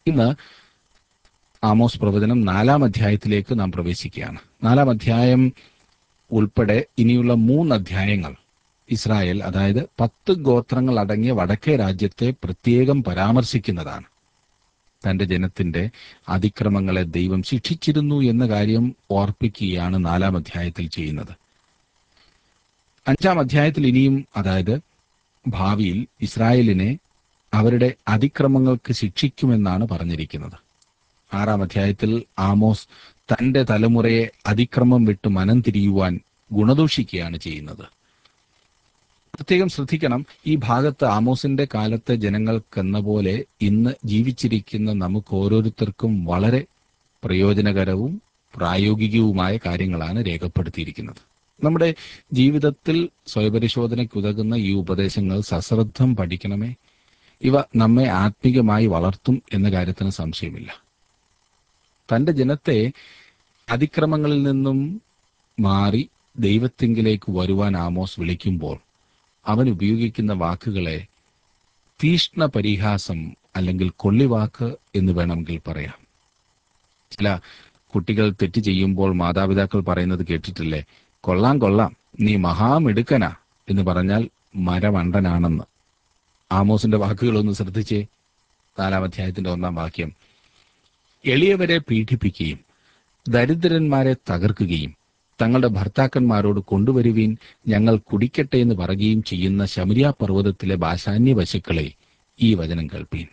ഇന്ന് ആമോസ് പ്രവചനം നാലാം അധ്യായത്തിലേക്ക് നാം പ്രവേശിക്കുകയാണ് നാലാം അധ്യായം ഉൾപ്പെടെ ഇനിയുള്ള മൂന്ന് അധ്യായങ്ങൾ ഇസ്രായേൽ അതായത് പത്ത് ഗോത്രങ്ങൾ അടങ്ങിയ വടക്കേ രാജ്യത്തെ പ്രത്യേകം പരാമർശിക്കുന്നതാണ് തന്റെ ജനത്തിന്റെ അതിക്രമങ്ങളെ ദൈവം ശിക്ഷിച്ചിരുന്നു എന്ന കാര്യം ഓർപ്പിക്കുകയാണ് നാലാം അധ്യായത്തിൽ ചെയ്യുന്നത് അഞ്ചാം അധ്യായത്തിൽ ഇനിയും അതായത് ഭാവിയിൽ ഇസ്രായേലിനെ അവരുടെ അതിക്രമങ്ങൾക്ക് ശിക്ഷിക്കുമെന്നാണ് പറഞ്ഞിരിക്കുന്നത് ആറാം അധ്യായത്തിൽ ആമോസ് തന്റെ തലമുറയെ അതിക്രമം വിട്ട് മനം തിരിയുവാൻ ഗുണദോഷിക്കുകയാണ് ചെയ്യുന്നത് പ്രത്യേകം ശ്രദ്ധിക്കണം ഈ ഭാഗത്ത് ആമോസിന്റെ കാലത്തെ ജനങ്ങൾക്കെന്ന പോലെ ഇന്ന് ജീവിച്ചിരിക്കുന്ന നമുക്ക് ഓരോരുത്തർക്കും വളരെ പ്രയോജനകരവും പ്രായോഗികവുമായ കാര്യങ്ങളാണ് രേഖപ്പെടുത്തിയിരിക്കുന്നത് നമ്മുടെ ജീവിതത്തിൽ സ്വയപരിശോധനയ്ക്കുതകുന്ന ഈ ഉപദേശങ്ങൾ സശ്രദ്ധം പഠിക്കണമേ ഇവ നമ്മെ ആത്മീകമായി വളർത്തും എന്ന കാര്യത്തിന് സംശയമില്ല തന്റെ ജനത്തെ അതിക്രമങ്ങളിൽ നിന്നും മാറി ദൈവത്തിങ്കിലേക്ക് വരുവാൻ ആമോസ് വിളിക്കുമ്പോൾ അവൻ ഉപയോഗിക്കുന്ന വാക്കുകളെ തീഷ്ണ പരിഹാസം അല്ലെങ്കിൽ കൊള്ളിവാക്ക് എന്ന് വേണമെങ്കിൽ പറയാം ചില കുട്ടികൾ തെറ്റ് ചെയ്യുമ്പോൾ മാതാപിതാക്കൾ പറയുന്നത് കേട്ടിട്ടില്ലേ കൊള്ളാം കൊള്ളാം നീ മഹാമിടുക്കനാ എന്ന് പറഞ്ഞാൽ മരവണ്ടനാണെന്ന് ആമോസിന്റെ വാക്കുകളൊന്ന് ശ്രദ്ധിച്ചേ നാലാം അധ്യായത്തിന്റെ ഒന്നാം വാക്യം എളിയവരെ പീഡിപ്പിക്കുകയും ദരിദ്രന്മാരെ തകർക്കുകയും തങ്ങളുടെ ഭർത്താക്കന്മാരോട് കൊണ്ടുവരുവീൻ ഞങ്ങൾ കുടിക്കട്ടെ എന്ന് പറയുകയും ചെയ്യുന്ന ശമരിയ പർവ്വതത്തിലെ ഭാഷാന്യ പശുക്കളെ ഈ വചനം കേൾപ്പീൻ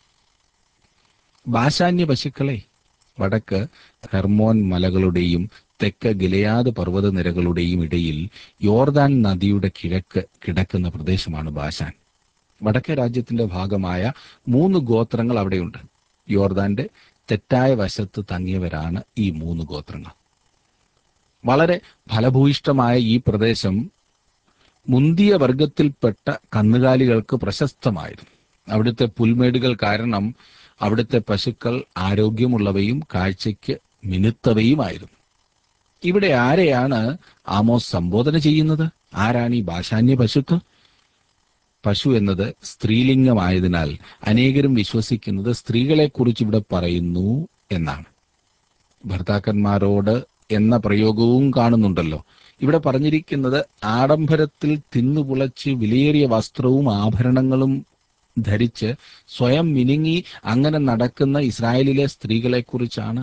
ഭാഷാന്യ പശുക്കളെ വടക്ക് ഹെർമോൻ മലകളുടെയും തെക്ക് ഗിലയാദ് പർവ്വതനിരകളുടെയും ഇടയിൽ യോർദാൻ നദിയുടെ കിഴക്ക് കിടക്കുന്ന പ്രദേശമാണ് ബാഷാൻ വടക്കേ രാജ്യത്തിന്റെ ഭാഗമായ മൂന്ന് ഗോത്രങ്ങൾ അവിടെയുണ്ട് യോർദാന്റെ തെറ്റായ വശത്ത് തങ്ങിയവരാണ് ഈ മൂന്ന് ഗോത്രങ്ങൾ വളരെ ഫലഭൂയിഷ്ടമായ ഈ പ്രദേശം മുന്തിയ വർഗത്തിൽപ്പെട്ട കന്നുകാലികൾക്ക് പ്രശസ്തമായിരുന്നു അവിടുത്തെ പുൽമേടുകൾ കാരണം അവിടുത്തെ പശുക്കൾ ആരോഗ്യമുള്ളവയും കാഴ്ചയ്ക്ക് മിനുത്തവയുമായിരുന്നു ഇവിടെ ആരെയാണ് ആമോസ് സംബോധന ചെയ്യുന്നത് ആരാണ് ഈ ഭാഷാന്യ പശുക്കൾ പശു എന്നത് സ്ത്രീലിംഗമായതിനാൽ അനേകരും വിശ്വസിക്കുന്നത് സ്ത്രീകളെക്കുറിച്ച് ഇവിടെ പറയുന്നു എന്നാണ് ഭർത്താക്കന്മാരോട് എന്ന പ്രയോഗവും കാണുന്നുണ്ടല്ലോ ഇവിടെ പറഞ്ഞിരിക്കുന്നത് ആഡംബരത്തിൽ തിന്നുപുളച്ച് വിലയേറിയ വസ്ത്രവും ആഭരണങ്ങളും ധരിച്ച് സ്വയം മിനുങ്ങി അങ്ങനെ നടക്കുന്ന ഇസ്രായേലിലെ സ്ത്രീകളെക്കുറിച്ചാണ്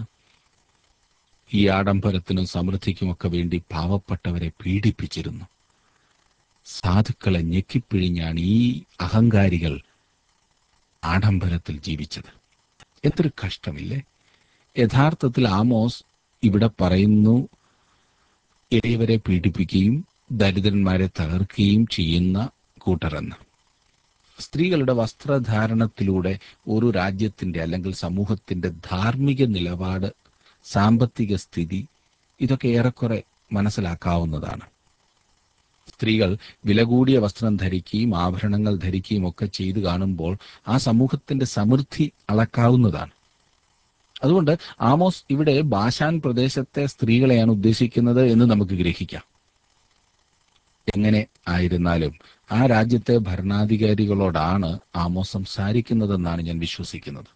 ഈ ആഡംബരത്തിനും സമൃദ്ധിക്കുമൊക്കെ വേണ്ടി പാവപ്പെട്ടവരെ പീഡിപ്പിച്ചിരുന്നു സാധുക്കളെ ഞെക്കിപ്പിഴിഞ്ഞാണ് ഈ അഹങ്കാരികൾ ആഡംബരത്തിൽ ജീവിച്ചത് എന്തൊരു കഷ്ടമില്ലേ യഥാർത്ഥത്തിൽ ആമോസ് ഇവിടെ പറയുന്നു എളിയവരെ പീഡിപ്പിക്കുകയും ദരിദ്രന്മാരെ തകർക്കുകയും ചെയ്യുന്ന കൂട്ടരെന്ന് സ്ത്രീകളുടെ വസ്ത്രധാരണത്തിലൂടെ ഒരു രാജ്യത്തിന്റെ അല്ലെങ്കിൽ സമൂഹത്തിന്റെ ധാർമ്മിക നിലപാട് സാമ്പത്തിക സ്ഥിതി ഇതൊക്കെ ഏറെക്കുറെ മനസ്സിലാക്കാവുന്നതാണ് സ്ത്രീകൾ വില കൂടിയ വസ്ത്രം ധരിക്കുകയും ആഭരണങ്ങൾ ധരിക്കുകയും ഒക്കെ ചെയ്തു കാണുമ്പോൾ ആ സമൂഹത്തിന്റെ സമൃദ്ധി അളക്കാവുന്നതാണ് അതുകൊണ്ട് ആമോസ് ഇവിടെ ബാഷാൻ പ്രദേശത്തെ സ്ത്രീകളെയാണ് ഉദ്ദേശിക്കുന്നത് എന്ന് നമുക്ക് ഗ്രഹിക്കാം എങ്ങനെ ആയിരുന്നാലും ആ രാജ്യത്തെ ഭരണാധികാരികളോടാണ് ആമോസ് സംസാരിക്കുന്നതെന്നാണ് ഞാൻ വിശ്വസിക്കുന്നത്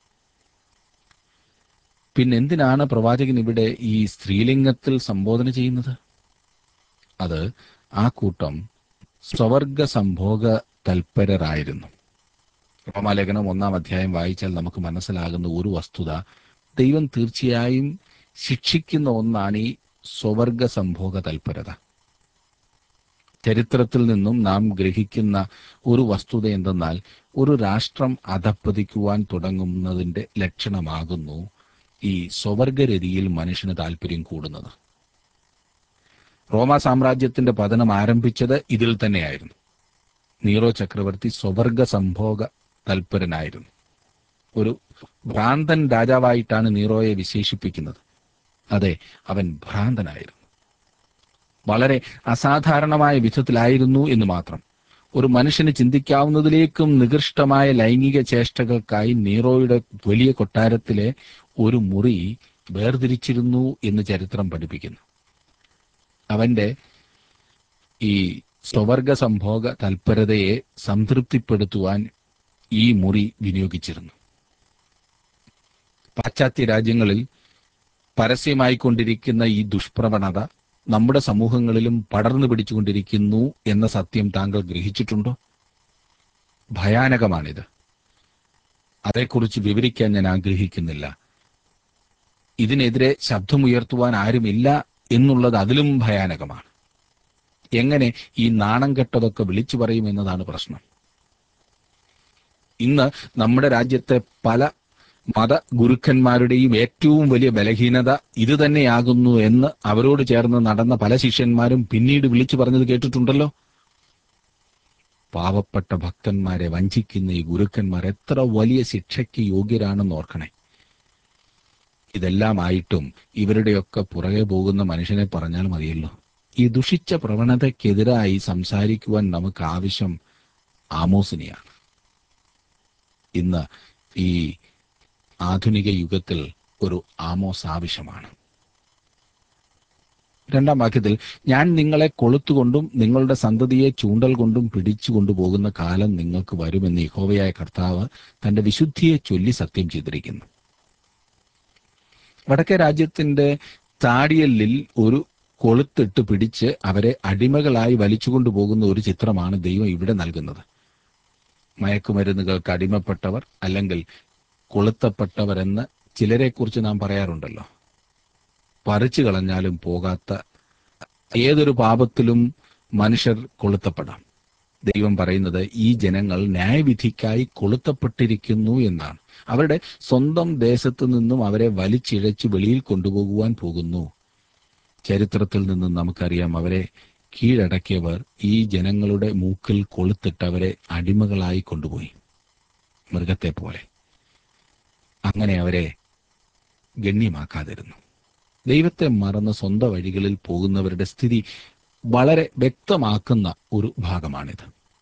പിന്നെ എന്തിനാണ് പ്രവാചകൻ ഇവിടെ ഈ സ്ത്രീലിംഗത്തിൽ സംബോധന ചെയ്യുന്നത് അത് ആ കൂട്ടം സ്വവർഗ സംഭോഗ തൽപരരായിരുന്നു റോമാലേഖനം ഒന്നാം അധ്യായം വായിച്ചാൽ നമുക്ക് മനസ്സിലാകുന്ന ഒരു വസ്തുത ദൈവം തീർച്ചയായും ശിക്ഷിക്കുന്ന ഒന്നാണ് ഈ സ്വവർഗ സംഭോഗ തൽപരത ചരിത്രത്തിൽ നിന്നും നാം ഗ്രഹിക്കുന്ന ഒരു വസ്തുത എന്തെന്നാൽ ഒരു രാഷ്ട്രം അധപ്പതിക്കുവാൻ തുടങ്ങുന്നതിന്റെ ലക്ഷണമാകുന്നു ഈ സ്വവർഗരതിയിൽ മനുഷ്യന് താല്പര്യം കൂടുന്നത് റോമ സാമ്രാജ്യത്തിന്റെ പതനം ആരംഭിച്ചത് ഇതിൽ തന്നെയായിരുന്നു നീറോ ചക്രവർത്തി സ്വവർഗ സംഭോഗ തൽപരനായിരുന്നു ഒരു ഭ്രാന്തൻ രാജാവായിട്ടാണ് നീറോയെ വിശേഷിപ്പിക്കുന്നത് അതെ അവൻ ഭ്രാന്തനായിരുന്നു വളരെ അസാധാരണമായ വിധത്തിലായിരുന്നു എന്ന് മാത്രം ഒരു മനുഷ്യന് ചിന്തിക്കാവുന്നതിലേക്കും നികൃഷ്ടമായ ലൈംഗിക ചേഷ്ടകൾക്കായി നീറോയുടെ വലിയ കൊട്ടാരത്തിലെ ഒരു മുറി വേർതിരിച്ചിരുന്നു എന്ന് ചരിത്രം പഠിപ്പിക്കുന്നു അവന്റെ ഈ സ്വവർഗ സംഭോഗ തൽപരതയെ സംതൃപ്തിപ്പെടുത്തുവാൻ ഈ മുറി വിനിയോഗിച്ചിരുന്നു പാശ്ചാത്യ രാജ്യങ്ങളിൽ പരസ്യമായിക്കൊണ്ടിരിക്കുന്ന ഈ ദുഷ്പ്രവണത നമ്മുടെ സമൂഹങ്ങളിലും പടർന്നു പിടിച്ചുകൊണ്ടിരിക്കുന്നു എന്ന സത്യം താങ്കൾ ഗ്രഹിച്ചിട്ടുണ്ടോ ഭയാനകമാണിത് അതേക്കുറിച്ച് വിവരിക്കാൻ ഞാൻ ആഗ്രഹിക്കുന്നില്ല ഇതിനെതിരെ ശബ്ദമുയർത്തുവാൻ ആരുമില്ല എന്നുള്ളത് അതിലും ഭയാനകമാണ് എങ്ങനെ ഈ നാണം കെട്ടതൊക്കെ വിളിച്ചു പറയും എന്നതാണ് പ്രശ്നം ഇന്ന് നമ്മുടെ രാജ്യത്തെ പല മത ഗുരുക്കന്മാരുടെയും ഏറ്റവും വലിയ ബലഹീനത ഇത് തന്നെയാകുന്നു എന്ന് അവരോട് ചേർന്ന് നടന്ന പല ശിഷ്യന്മാരും പിന്നീട് വിളിച്ചു പറഞ്ഞത് കേട്ടിട്ടുണ്ടല്ലോ പാവപ്പെട്ട ഭക്തന്മാരെ വഞ്ചിക്കുന്ന ഈ ഗുരുക്കന്മാർ എത്ര വലിയ ശിക്ഷയ്ക്ക് യോഗ്യരാണെന്ന് ഓർക്കണേ ഇതെല്ലാമായിട്ടും ഇവരുടെയൊക്കെ പുറകെ പോകുന്ന മനുഷ്യനെ പറഞ്ഞാൽ മതിയല്ലോ ഈ ദുഷിച്ച പ്രവണതയ്ക്കെതിരായി സംസാരിക്കുവാൻ നമുക്ക് ആവശ്യം ആമോസിനെയാണ് ഇന്ന് ഈ ആധുനിക യുഗത്തിൽ ഒരു ആമോസ് ആവശ്യമാണ് രണ്ടാം വാക്യത്തിൽ ഞാൻ നിങ്ങളെ കൊളുത്തുകൊണ്ടും നിങ്ങളുടെ സന്തതിയെ ചൂണ്ടൽ കൊണ്ടും പിടിച്ചു കൊണ്ടുപോകുന്ന കാലം നിങ്ങൾക്ക് വരുമെന്ന് യഹോവയായ കർത്താവ് തന്റെ വിശുദ്ധിയെ ചൊല്ലി സത്യം ചെയ്തിരിക്കുന്നു വടക്കേ രാജ്യത്തിന്റെ താടിയല്ലിൽ ഒരു കൊളുത്തിട്ട് പിടിച്ച് അവരെ അടിമകളായി വലിച്ചുകൊണ്ടു പോകുന്ന ഒരു ചിത്രമാണ് ദൈവം ഇവിടെ നൽകുന്നത് മയക്കുമരുന്നുകൾക്ക് അടിമപ്പെട്ടവർ അല്ലെങ്കിൽ കൊളുത്തപ്പെട്ടവരെന്ന് ചിലരെക്കുറിച്ച് നാം പറയാറുണ്ടല്ലോ പറിച്ചു കളഞ്ഞാലും പോകാത്ത ഏതൊരു പാപത്തിലും മനുഷ്യർ കൊളുത്തപ്പെടാം ദൈവം പറയുന്നത് ഈ ജനങ്ങൾ ന്യായവിധിക്കായി കൊളുത്തപ്പെട്ടിരിക്കുന്നു എന്നാണ് അവരുടെ സ്വന്തം ദേശത്തു നിന്നും അവരെ വലിച്ചിഴച്ച് വെളിയിൽ കൊണ്ടുപോകുവാൻ പോകുന്നു ചരിത്രത്തിൽ നിന്നും നമുക്കറിയാം അവരെ കീഴടക്കിയവർ ഈ ജനങ്ങളുടെ മൂക്കിൽ കൊളുത്തിട്ട് അവരെ അടിമകളായി കൊണ്ടുപോയി മൃഗത്തെ പോലെ അങ്ങനെ അവരെ ഗണ്യമാക്കാതിരുന്നു ദൈവത്തെ മറന്ന് സ്വന്തം വഴികളിൽ പോകുന്നവരുടെ സ്ഥിതി വളരെ വ്യക്തമാക്കുന്ന ഒരു ഭാഗമാണിത്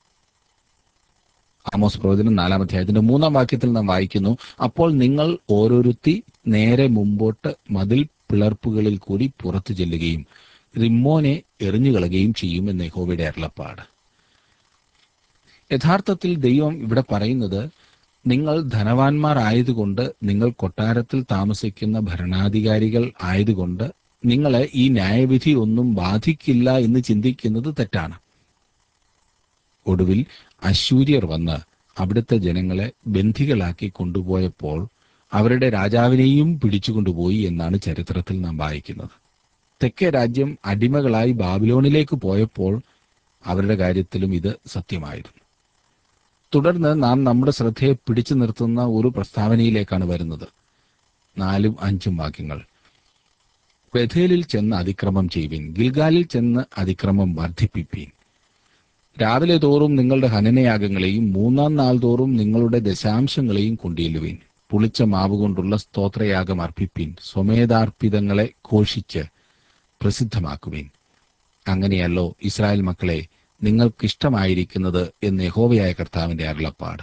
ആമോസ് പ്രവചനം നാലാം അധ്യായത്തിന്റെ മൂന്നാം വാക്യത്തിൽ നാം വായിക്കുന്നു അപ്പോൾ നിങ്ങൾ ഓരോരുത്തി നേരെ മുമ്പോട്ട് മതിൽ പിളർപ്പുകളിൽ കൂടി പുറത്തു ചെല്ലുകയും റിമ്മോനെ എറിഞ്ഞുകളയുകയും ചെയ്യും എന്ന് യഹോവയുടെ അരുളപ്പാട് യഥാർത്ഥത്തിൽ ദൈവം ഇവിടെ പറയുന്നത് നിങ്ങൾ ധനവാന്മാർ ആയതുകൊണ്ട് നിങ്ങൾ കൊട്ടാരത്തിൽ താമസിക്കുന്ന ഭരണാധികാരികൾ ആയതുകൊണ്ട് നിങ്ങളെ ഈ ന്യായവിധി ഒന്നും ബാധിക്കില്ല എന്ന് ചിന്തിക്കുന്നത് തെറ്റാണ് ഒടുവിൽ അശൂര്യർ വന്ന് അവിടുത്തെ ജനങ്ങളെ ബന്ധികളാക്കി കൊണ്ടുപോയപ്പോൾ അവരുടെ രാജാവിനെയും പിടിച്ചുകൊണ്ടുപോയി എന്നാണ് ചരിത്രത്തിൽ നാം വായിക്കുന്നത് തെക്കേ രാജ്യം അടിമകളായി ബാബിലോണിലേക്ക് പോയപ്പോൾ അവരുടെ കാര്യത്തിലും ഇത് സത്യമായിരുന്നു തുടർന്ന് നാം നമ്മുടെ ശ്രദ്ധയെ പിടിച്ചു നിർത്തുന്ന ഒരു പ്രസ്താവനയിലേക്കാണ് വരുന്നത് നാലും അഞ്ചും വാക്യങ്ങൾ ബഥേലിൽ ചെന്ന് അതിക്രമം ചെയ്യുവിൻ ഗിൽഗാലിൽ ചെന്ന് അതിക്രമം വർദ്ധിപ്പിപ്പീൻ രാവിലെ തോറും നിങ്ങളുടെ ഹനനയാഗങ്ങളെയും മൂന്നാം നാൾ തോറും നിങ്ങളുടെ ദശാംശങ്ങളെയും കൊണ്ടുചെല്ലുവിൻ പുളിച്ച മാവ് കൊണ്ടുള്ള സ്തോത്രയാഗം അർപ്പിപ്പിൻ സ്വമേധാർപ്പിതങ്ങളെ ഘോഷിച്ച് പ്രസിദ്ധമാക്കുവിൻ അങ്ങനെയല്ലോ ഇസ്രായേൽ മക്കളെ നിങ്ങൾക്കിഷ്ടമായിരിക്കുന്നത് എന്ന് യഹോവയായ കർത്താവിന്റെ അരുളപ്പാട്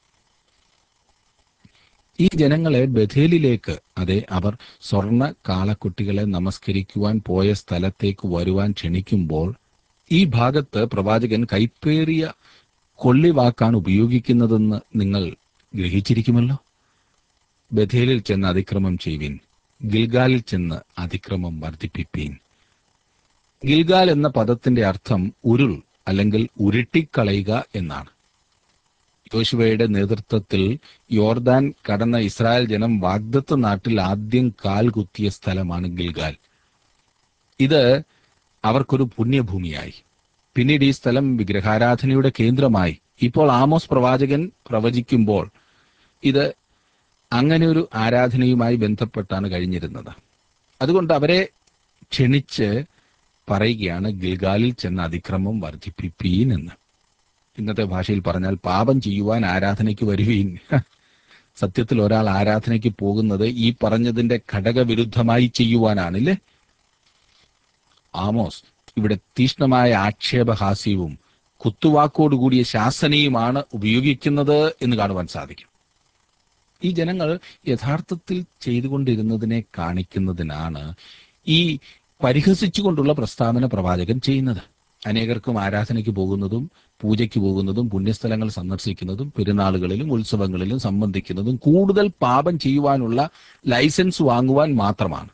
ഈ ജനങ്ങളെ ബഥേലിലേക്ക് അതെ അവർ സ്വർണ കാളക്കുട്ടികളെ നമസ്കരിക്കുവാൻ പോയ സ്ഥലത്തേക്ക് വരുവാൻ ക്ഷണിക്കുമ്പോൾ ഈ ഭാഗത്ത് പ്രവാചകൻ കൈപ്പേറിയ കൊള്ളിവാക്കാണ് ഉപയോഗിക്കുന്നതെന്ന് നിങ്ങൾ ഗ്രഹിച്ചിരിക്കുമല്ലോ ബഥേലിൽ ചെന്ന് അതിക്രമം ചെയ്യുവിൻ ഗിൽഗാലിൽ ചെന്ന് അതിക്രമം വർദ്ധിപ്പിപ്പീൻ ഗിൽഗാൽ എന്ന പദത്തിന്റെ അർത്ഥം ഉരുൾ അല്ലെങ്കിൽ ഉരുട്ടിക്കളയുക എന്നാണ് യോശുവയുടെ നേതൃത്വത്തിൽ യോർദാൻ കടന്ന ഇസ്രായേൽ ജനം വാഗ്ദത്ത നാട്ടിൽ ആദ്യം കാൽ കുത്തിയ സ്ഥലമാണ് ഗിൽഗാൽ ഇത് അവർക്കൊരു പുണ്യഭൂമിയായി പിന്നീട് ഈ സ്ഥലം വിഗ്രഹാരാധനയുടെ കേന്ദ്രമായി ഇപ്പോൾ ആമോസ് പ്രവാചകൻ പ്രവചിക്കുമ്പോൾ ഇത് അങ്ങനെ ഒരു ആരാധനയുമായി ബന്ധപ്പെട്ടാണ് കഴിഞ്ഞിരുന്നത് അതുകൊണ്ട് അവരെ ക്ഷണിച്ച് പറയുകയാണ് ഗിൽഗാലിൽ ചെന്ന് അതിക്രമം വർദ്ധിപ്പിപ്പീൻ എന്ന് ഇന്നത്തെ ഭാഷയിൽ പറഞ്ഞാൽ പാപം ചെയ്യുവാൻ ആരാധനയ്ക്ക് വരുവീൻ സത്യത്തിൽ ഒരാൾ ആരാധനയ്ക്ക് പോകുന്നത് ഈ പറഞ്ഞതിന്റെ ഘടകവിരുദ്ധമായി ചെയ്യുവാനാണില്ലേ ആമോസ് ഇവിടെ തീഷ്ണമായ ആക്ഷേപഹാസ്യവും കുത്തുവാക്കോടുകൂടിയ ശാസനയുമാണ് ഉപയോഗിക്കുന്നത് എന്ന് കാണുവാൻ സാധിക്കും ഈ ജനങ്ങൾ യഥാർത്ഥത്തിൽ ചെയ്തുകൊണ്ടിരുന്നതിനെ കാണിക്കുന്നതിനാണ് ഈ പരിഹസിച്ചുകൊണ്ടുള്ള പ്രസ്താവന പ്രവാചകൻ ചെയ്യുന്നത് അനേകർക്കും ആരാധനയ്ക്ക് പോകുന്നതും പൂജയ്ക്ക് പോകുന്നതും പുണ്യസ്ഥലങ്ങൾ സന്ദർശിക്കുന്നതും പെരുന്നാളുകളിലും ഉത്സവങ്ങളിലും സംബന്ധിക്കുന്നതും കൂടുതൽ പാപം ചെയ്യുവാനുള്ള ലൈസൻസ് വാങ്ങുവാൻ മാത്രമാണ്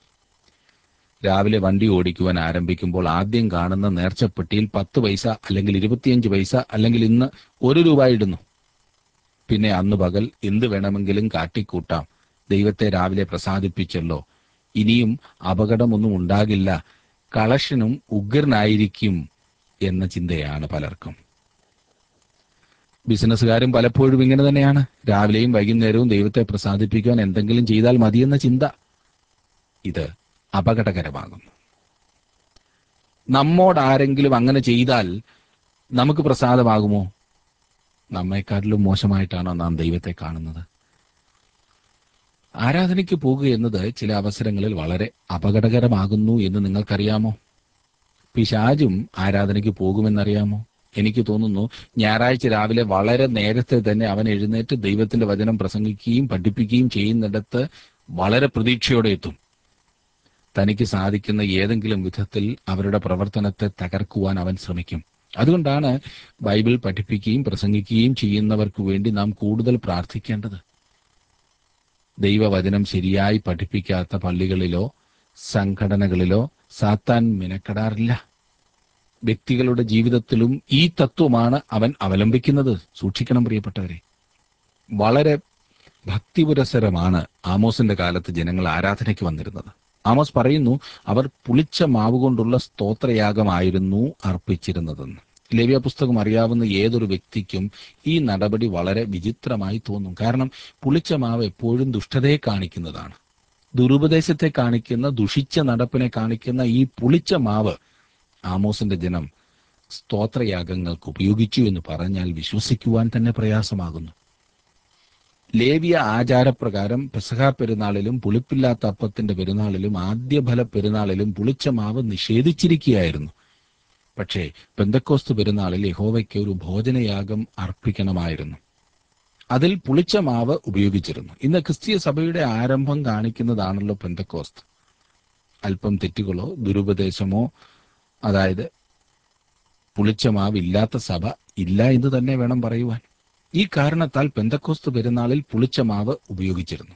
രാവിലെ വണ്ടി ഓടിക്കുവാൻ ആരംഭിക്കുമ്പോൾ ആദ്യം കാണുന്ന നേർച്ചപ്പെട്ടിയിൽ പത്ത് പൈസ അല്ലെങ്കിൽ ഇരുപത്തിയഞ്ച് പൈസ അല്ലെങ്കിൽ ഇന്ന് ഒരു രൂപ ഇടുന്നു പിന്നെ അന്ന് പകൽ എന്ത് വേണമെങ്കിലും കാട്ടിക്കൂട്ടാം ദൈവത്തെ രാവിലെ പ്രസാദിപ്പിച്ചല്ലോ ഇനിയും അപകടമൊന്നും ഉണ്ടാകില്ല കളക്ഷനും ഉഗ്രനായിരിക്കും എന്ന ചിന്തയാണ് പലർക്കും ബിസിനസ്സുകാരും പലപ്പോഴും ഇങ്ങനെ തന്നെയാണ് രാവിലെയും വൈകുന്നേരവും ദൈവത്തെ പ്രസാദിപ്പിക്കുവാൻ എന്തെങ്കിലും ചെയ്താൽ മതിയെന്ന ചിന്ത ഇത് അപകടകരമാകുന്നു നമ്മോട് ആരെങ്കിലും അങ്ങനെ ചെയ്താൽ നമുക്ക് പ്രസാദമാകുമോ നമ്മെക്കാട്ടിലും മോശമായിട്ടാണോ നാം ദൈവത്തെ കാണുന്നത് ആരാധനയ്ക്ക് പോകുക എന്നത് ചില അവസരങ്ങളിൽ വളരെ അപകടകരമാകുന്നു എന്ന് നിങ്ങൾക്കറിയാമോ പിശാചും ആരാധനയ്ക്ക് പോകുമെന്നറിയാമോ എനിക്ക് തോന്നുന്നു ഞായറാഴ്ച രാവിലെ വളരെ നേരത്തെ തന്നെ അവൻ എഴുന്നേറ്റ് ദൈവത്തിന്റെ വചനം പ്രസംഗിക്കുകയും പഠിപ്പിക്കുകയും ചെയ്യുന്നിടത്ത് വളരെ പ്രതീക്ഷയോടെ എത്തും തനിക്ക് സാധിക്കുന്ന ഏതെങ്കിലും വിധത്തിൽ അവരുടെ പ്രവർത്തനത്തെ തകർക്കുവാൻ അവൻ ശ്രമിക്കും അതുകൊണ്ടാണ് ബൈബിൾ പഠിപ്പിക്കുകയും പ്രസംഗിക്കുകയും ചെയ്യുന്നവർക്ക് വേണ്ടി നാം കൂടുതൽ പ്രാർത്ഥിക്കേണ്ടത് ദൈവവചനം ശരിയായി പഠിപ്പിക്കാത്ത പള്ളികളിലോ സംഘടനകളിലോ സാത്താൻ മിനക്കെടാറില്ല വ്യക്തികളുടെ ജീവിതത്തിലും ഈ തത്വമാണ് അവൻ അവലംബിക്കുന്നത് സൂക്ഷിക്കണം പ്രിയപ്പെട്ടവരെ വളരെ ഭക്തിപുരസരമാണ് ആമോസിന്റെ കാലത്ത് ജനങ്ങൾ ആരാധനയ്ക്ക് വന്നിരുന്നത് ആമോസ് പറയുന്നു അവർ പുളിച്ച മാവ് കൊണ്ടുള്ള സ്തോത്രയാഗമായിരുന്നു അർപ്പിച്ചിരുന്നതെന്ന് ലേവ്യ പുസ്തകം അറിയാവുന്ന ഏതൊരു വ്യക്തിക്കും ഈ നടപടി വളരെ വിചിത്രമായി തോന്നും കാരണം പുളിച്ച മാവ് എപ്പോഴും ദുഷ്ടതയെ കാണിക്കുന്നതാണ് ദുരുപദേശത്തെ കാണിക്കുന്ന ദുഷിച്ച നടപ്പിനെ കാണിക്കുന്ന ഈ പുളിച്ച മാവ് ആമോസിന്റെ ജനം സ്തോത്രയാഗങ്ങൾക്ക് ഉപയോഗിച്ചു എന്ന് പറഞ്ഞാൽ വിശ്വസിക്കുവാൻ തന്നെ പ്രയാസമാകുന്നു ലേവിയ ആചാരപ്രകാരം പെസഹ പെരുന്നാളിലും പുളിപ്പില്ലാത്ത അപ്പത്തിന്റെ പെരുന്നാളിലും ആദ്യഫല പെരുന്നാളിലും പുളിച്ച മാവ് നിഷേധിച്ചിരിക്കുകയായിരുന്നു പക്ഷേ പെന്തക്കോസ്ത് പെരുന്നാളിൽ യഹോവയ്ക്ക് ഒരു ഭോജനയാഗം അർപ്പിക്കണമായിരുന്നു അതിൽ പുളിച്ച മാവ് ഉപയോഗിച്ചിരുന്നു ഇന്ന് ക്രിസ്തീയ സഭയുടെ ആരംഭം കാണിക്കുന്നതാണല്ലോ പെന്തക്കോസ്ത് അല്പം തെറ്റുകളോ ദുരുപദേശമോ അതായത് പുളിച്ച മാവ് ഇല്ലാത്ത സഭ ഇല്ല എന്ന് തന്നെ വേണം പറയുവാൻ ഈ കാരണത്താൽ പെന്തക്കോസ്ത് പെരുന്നാളിൽ പുളിച്ച മാവ് ഉപയോഗിച്ചിരുന്നു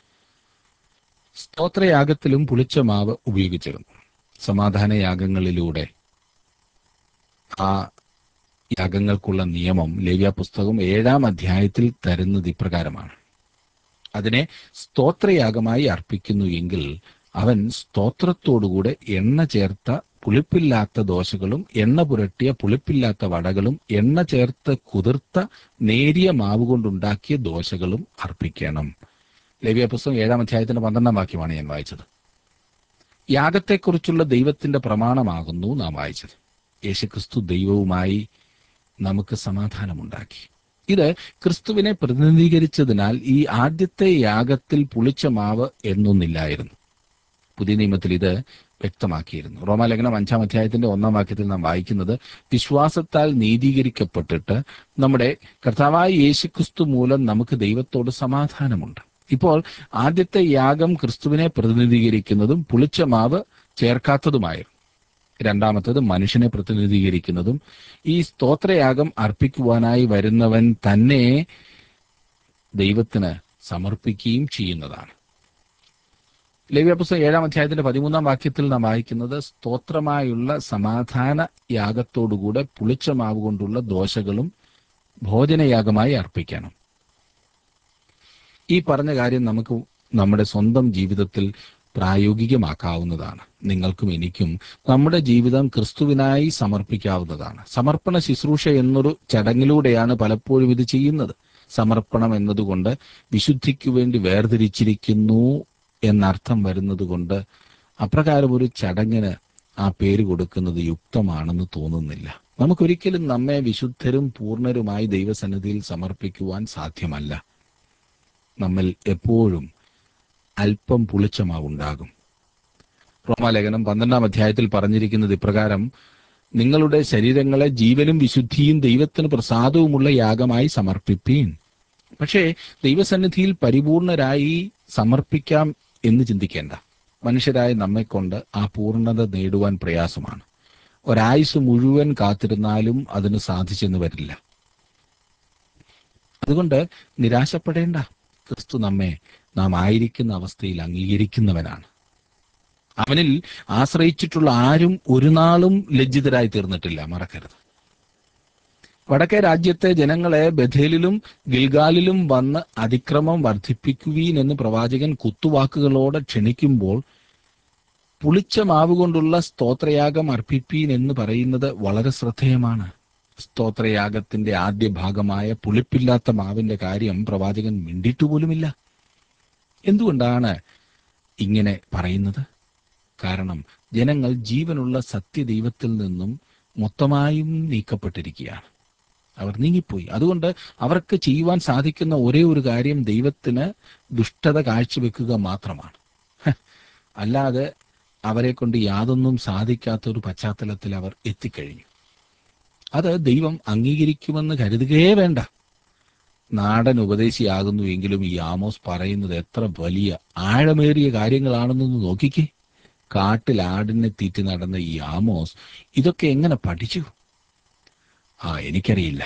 സ്തോത്രയാഗത്തിലും പുളിച്ച മാവ് ഉപയോഗിച്ചിരുന്നു സമാധാന യാഗങ്ങളിലൂടെ ആ യാഗങ്ങൾക്കുള്ള നിയമം ലേവ്യ പുസ്തകം ഏഴാം അധ്യായത്തിൽ തരുന്നത് ഇപ്രകാരമാണ് അതിനെ സ്തോത്രയാഗമായി അർപ്പിക്കുന്നു എങ്കിൽ അവൻ സ്തോത്രത്തോടുകൂടെ എണ്ണ ചേർത്ത പുളിപ്പില്ലാത്ത ദോശകളും എണ്ണ പുരട്ടിയ പുളിപ്പില്ലാത്ത വടകളും എണ്ണ ചേർത്ത് കുതിർത്ത നേരിയ മാവ് കൊണ്ടുണ്ടാക്കിയ ദോശകളും അർപ്പിക്കണം ലേവ്യ പുസ്തകം ഏഴാം അധ്യായത്തിന്റെ പന്ത്രണ്ടാം വാക്യമാണ് ഞാൻ വായിച്ചത് യാഗത്തെക്കുറിച്ചുള്ള ദൈവത്തിന്റെ പ്രമാണമാകുന്നു നാം വായിച്ചത് യേശുക്രിസ്തു ദൈവവുമായി നമുക്ക് സമാധാനമുണ്ടാക്കി ഇത് ക്രിസ്തുവിനെ പ്രതിനിധീകരിച്ചതിനാൽ ഈ ആദ്യത്തെ യാഗത്തിൽ പുളിച്ച മാവ് എന്നൊന്നില്ലായിരുന്നു പുതിയ നിയമത്തിൽ ഇത് വ്യക്തമാക്കിയിരുന്നു റോമാലേഖനം അഞ്ചാം അധ്യായത്തിന്റെ ഒന്നാം വാക്യത്തിൽ നാം വായിക്കുന്നത് വിശ്വാസത്താൽ നീതീകരിക്കപ്പെട്ടിട്ട് നമ്മുടെ കർത്താവായ യേശുക്രിസ്തു മൂലം നമുക്ക് ദൈവത്തോട് സമാധാനമുണ്ട് ഇപ്പോൾ ആദ്യത്തെ യാഗം ക്രിസ്തുവിനെ പ്രതിനിധീകരിക്കുന്നതും പുളിച്ച മാവ് ചേർക്കാത്തതുമായിരുന്നു രണ്ടാമത്തത് മനുഷ്യനെ പ്രതിനിധീകരിക്കുന്നതും ഈ സ്തോത്രയാഗം അർപ്പിക്കുവാനായി വരുന്നവൻ തന്നെ ദൈവത്തിന് സമർപ്പിക്കുകയും ചെയ്യുന്നതാണ് ലേവ്യപുസ്തകം ഏഴാം അധ്യായത്തിന്റെ പതിമൂന്നാം വാക്യത്തിൽ നാം വായിക്കുന്നത് സ്തോത്രമായുള്ള സമാധാന യാഗത്തോടുകൂടെ പുളിച്ച മാവ് കൊണ്ടുള്ള ദോശകളും ഭോജനയാഗമായി അർപ്പിക്കണം ഈ പറഞ്ഞ കാര്യം നമുക്ക് നമ്മുടെ സ്വന്തം ജീവിതത്തിൽ പ്രായോഗികമാക്കാവുന്നതാണ് നിങ്ങൾക്കും എനിക്കും നമ്മുടെ ജീവിതം ക്രിസ്തുവിനായി സമർപ്പിക്കാവുന്നതാണ് സമർപ്പണ ശുശ്രൂഷ എന്നൊരു ചടങ്ങിലൂടെയാണ് പലപ്പോഴും ഇത് ചെയ്യുന്നത് സമർപ്പണം എന്നതുകൊണ്ട് വിശുദ്ധിക്കു വേണ്ടി വേർതിരിച്ചിരിക്കുന്നു എന്നർത്ഥം വരുന്നത് കൊണ്ട് അപ്രകാരം ഒരു ചടങ്ങിന് ആ പേര് കൊടുക്കുന്നത് യുക്തമാണെന്ന് തോന്നുന്നില്ല നമുക്കൊരിക്കലും നമ്മെ വിശുദ്ധരും പൂർണ്ണരുമായി ദൈവസന്നിധിയിൽ സമർപ്പിക്കുവാൻ സാധ്യമല്ല നമ്മിൽ എപ്പോഴും അല്പം പുളിച്ചമാവുണ്ടാകും റോമാലേഖനം പന്ത്രണ്ടാം അധ്യായത്തിൽ പറഞ്ഞിരിക്കുന്നത് ഇപ്രകാരം നിങ്ങളുടെ ശരീരങ്ങളെ ജീവനും വിശുദ്ധിയും ദൈവത്തിന് പ്രസാദവുമുള്ള യാഗമായി സമർപ്പിപ്പീൻ പക്ഷേ ദൈവസന്നിധിയിൽ പരിപൂർണരായി സമർപ്പിക്കാം എന്ന് ചിന്തിക്കേണ്ട മനുഷ്യരായ നമ്മെക്കൊണ്ട് ആ പൂർണ്ണത നേടുവാൻ പ്രയാസമാണ് ഒരായുസ് മുഴുവൻ കാത്തിരുന്നാലും അതിന് സാധിച്ചെന്ന് വരില്ല അതുകൊണ്ട് നിരാശപ്പെടേണ്ട ക്രിസ്തു നമ്മെ നാം ആയിരിക്കുന്ന അവസ്ഥയിൽ അംഗീകരിക്കുന്നവനാണ് അവനിൽ ആശ്രയിച്ചിട്ടുള്ള ആരും ഒരു നാളും ലജ്ജിതരായി തീർന്നിട്ടില്ല മറക്കരുത് വടക്കേ രാജ്യത്തെ ജനങ്ങളെ ബഥേലിലും ഗിൽഗാലിലും വന്ന് അതിക്രമം വർദ്ധിപ്പിക്കുവീൻ എന്ന് പ്രവാചകൻ കുത്തുവാക്കുകളോടെ ക്ഷണിക്കുമ്പോൾ പുളിച്ച മാവ് കൊണ്ടുള്ള സ്തോത്രയാഗം അർപ്പിപ്പീൻ എന്ന് പറയുന്നത് വളരെ ശ്രദ്ധേയമാണ് സ്തോത്രയാഗത്തിന്റെ ആദ്യ ഭാഗമായ പുളിപ്പില്ലാത്ത മാവിന്റെ കാര്യം പ്രവാചകൻ മിണ്ടിയിട്ടുപോലുമില്ല എന്തുകൊണ്ടാണ് ഇങ്ങനെ പറയുന്നത് കാരണം ജനങ്ങൾ ജീവനുള്ള സത്യദൈവത്തിൽ നിന്നും മൊത്തമായും നീക്കപ്പെട്ടിരിക്കുകയാണ് അവർ നീങ്ങിപ്പോയി അതുകൊണ്ട് അവർക്ക് ചെയ്യുവാൻ സാധിക്കുന്ന ഒരേ ഒരു കാര്യം ദൈവത്തിന് ദുഷ്ടത കാഴ്ചവെക്കുക മാത്രമാണ് ഹ, അല്ലാതെ അവരെ കൊണ്ട് യാതൊന്നും സാധിക്കാത്ത ഒരു പശ്ചാത്തലത്തിൽ അവർ എത്തിക്കഴിഞ്ഞു അത് ദൈവം അംഗീകരിക്കുമെന്ന് കരുതുകയേ വേണ്ട നാടൻ ഉപദേശിയാകുന്നു എങ്കിലും ഈ ആമോസ് പറയുന്നത് എത്ര വലിയ ആഴമേറിയ കാര്യങ്ങളാണെന്നൊന്ന് നോക്കിക്കേ കാട്ടിൽ ആടിനെ തീറ്റി നടന്ന ഈ ആമോസ് ഇതൊക്കെ എങ്ങനെ പഠിച്ചു ആ എനിക്കറിയില്ല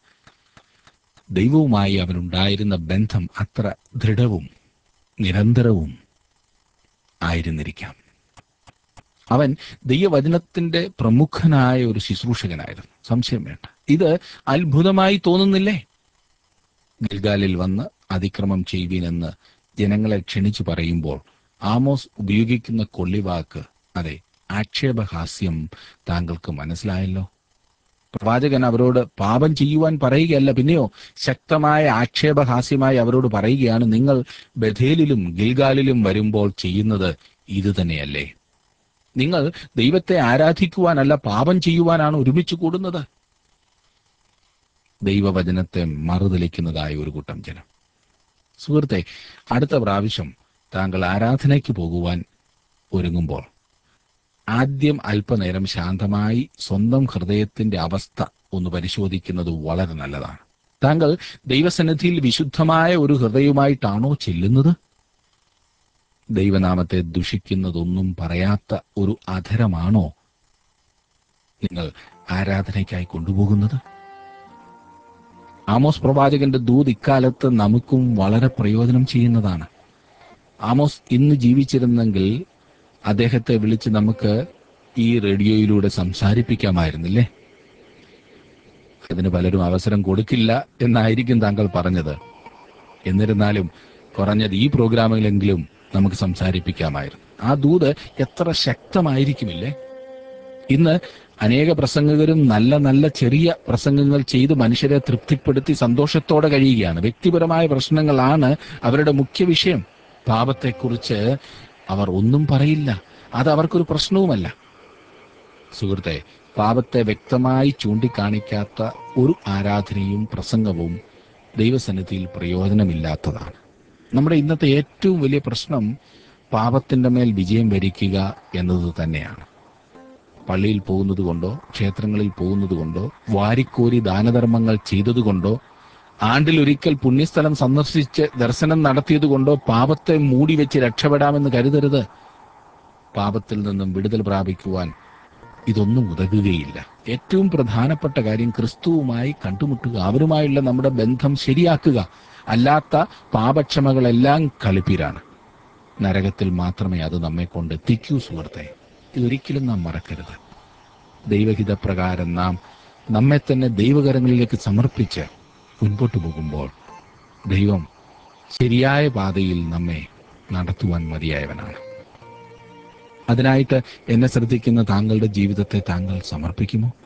ദൈവവുമായി അവനുണ്ടായിരുന്ന ബന്ധം അത്ര ദൃഢവും നിരന്തരവും ആയിരുന്നിരിക്കാം അവൻ ദൈവവചനത്തിന്റെ പ്രമുഖനായ ഒരു ശുശ്രൂഷകനായിരുന്നു സംശയം വേണ്ട ഇത് അത്ഭുതമായി തോന്നുന്നില്ലേ ഗിൽഗാലിൽ വന്ന് അതിക്രമം ചെയ്യുവീനെന്ന് ജനങ്ങളെ ക്ഷണിച്ചു പറയുമ്പോൾ ആമോസ് ഉപയോഗിക്കുന്ന കൊള്ളിവാക്ക് അതെ ആക്ഷേപഹാസ്യം താങ്കൾക്ക് മനസ്സിലായല്ലോ പ്രവാചകൻ അവരോട് പാപം ചെയ്യുവാൻ പറയുകയല്ല പിന്നെയോ ശക്തമായ ആക്ഷേപഹാസ്യമായി അവരോട് പറയുകയാണ് നിങ്ങൾ ബഥേലിലും ഗിൽഗാലിലും വരുമ്പോൾ ചെയ്യുന്നത് ഇത് തന്നെയല്ലേ നിങ്ങൾ ദൈവത്തെ ആരാധിക്കുവാനല്ല പാപം ചെയ്യുവാനാണ് ഒരുമിച്ച് കൂടുന്നത് ദൈവവചനത്തെ മറുതലിക്കുന്നതായ ഒരു കൂട്ടം ജനം സുഹൃത്തെ അടുത്ത പ്രാവശ്യം താങ്കൾ ആരാധനയ്ക്ക് പോകുവാൻ ഒരുങ്ങുമ്പോൾ ആദ്യം അല്പനേരം ശാന്തമായി സ്വന്തം ഹൃദയത്തിന്റെ അവസ്ഥ ഒന്ന് പരിശോധിക്കുന്നത് വളരെ നല്ലതാണ് താങ്കൾ ദൈവസന്നിധിയിൽ വിശുദ്ധമായ ഒരു ഹൃദയവുമായിട്ടാണോ ചെല്ലുന്നത് ദൈവനാമത്തെ ദുഷിക്കുന്നതൊന്നും പറയാത്ത ഒരു അധരമാണോ നിങ്ങൾ ആരാധനയ്ക്കായി കൊണ്ടുപോകുന്നത് ആമോസ് പ്രവാചകന്റെ ദൂത് ഇക്കാലത്ത് നമുക്കും വളരെ പ്രയോജനം ചെയ്യുന്നതാണ് ആമോസ് ഇന്ന് ജീവിച്ചിരുന്നെങ്കിൽ അദ്ദേഹത്തെ വിളിച്ച് നമുക്ക് ഈ റേഡിയോയിലൂടെ സംസാരിപ്പിക്കാമായിരുന്നില്ലേ അതിന് പലരും അവസരം കൊടുക്കില്ല എന്നായിരിക്കും താങ്കൾ പറഞ്ഞത് എന്നിരുന്നാലും കുറഞ്ഞത് ഈ പ്രോഗ്രാമിലെങ്കിലും നമുക്ക് സംസാരിപ്പിക്കാമായിരുന്നു ആ ദൂത് എത്ര ശക്തമായിരിക്കുമില്ലേ ഇന്ന് അനേക പ്രസംഗകരും നല്ല നല്ല ചെറിയ പ്രസംഗങ്ങൾ ചെയ്ത് മനുഷ്യരെ തൃപ്തിപ്പെടുത്തി സന്തോഷത്തോടെ കഴിയുകയാണ് വ്യക്തിപരമായ പ്രശ്നങ്ങളാണ് അവരുടെ മുഖ്യ വിഷയം പാപത്തെക്കുറിച്ച് അവർ ഒന്നും പറയില്ല അത് അവർക്കൊരു പ്രശ്നവുമല്ല സുഹൃത്തെ പാപത്തെ വ്യക്തമായി ചൂണ്ടിക്കാണിക്കാത്ത ഒരു ആരാധനയും പ്രസംഗവും ദൈവസന്നിധിയിൽ പ്രയോജനമില്ലാത്തതാണ് നമ്മുടെ ഇന്നത്തെ ഏറ്റവും വലിയ പ്രശ്നം പാപത്തിന്റെ മേൽ വിജയം വരിക്കുക എന്നത് തന്നെയാണ് പള്ളിയിൽ പോകുന്നത് കൊണ്ടോ ക്ഷേത്രങ്ങളിൽ പോകുന്നത് കൊണ്ടോ വാരിക്കോരി ദാനധർമ്മങ്ങൾ ചെയ്തതുകൊണ്ടോ ആണ്ടിലൊരിക്കൽ പുണ്യസ്ഥലം സന്ദർശിച്ച് ദർശനം നടത്തിയത് കൊണ്ടോ പാപത്തെ മൂടി വെച്ച് രക്ഷപ്പെടാമെന്ന് കരുതരുത് പാപത്തിൽ നിന്നും വിടുതൽ പ്രാപിക്കുവാൻ ഇതൊന്നും ഉതകുകയില്ല ഏറ്റവും പ്രധാനപ്പെട്ട കാര്യം ക്രിസ്തുവുമായി കണ്ടുമുട്ടുക അവരുമായുള്ള നമ്മുടെ ബന്ധം ശരിയാക്കുക അല്ലാത്ത പാപക്ഷമകളെല്ലാം കളിപ്പീരാണ് നരകത്തിൽ മാത്രമേ അത് നമ്മെ കൊണ്ട് എത്തിക്കൂ സുഹൃത്തെ ഇതൊരിക്കലും നാം മറക്കരുത് ദൈവഹിതപ്രകാരം നാം നമ്മെ തന്നെ ദൈവകരങ്ങളിലേക്ക് സമർപ്പിച്ച് മുൻപോട്ട് പോകുമ്പോൾ ദൈവം ശരിയായ പാതയിൽ നമ്മെ നടത്തുവാൻ മതിയായവനാണ് അതിനായിട്ട് എന്നെ ശ്രദ്ധിക്കുന്ന താങ്കളുടെ ജീവിതത്തെ താങ്കൾ സമർപ്പിക്കുമോ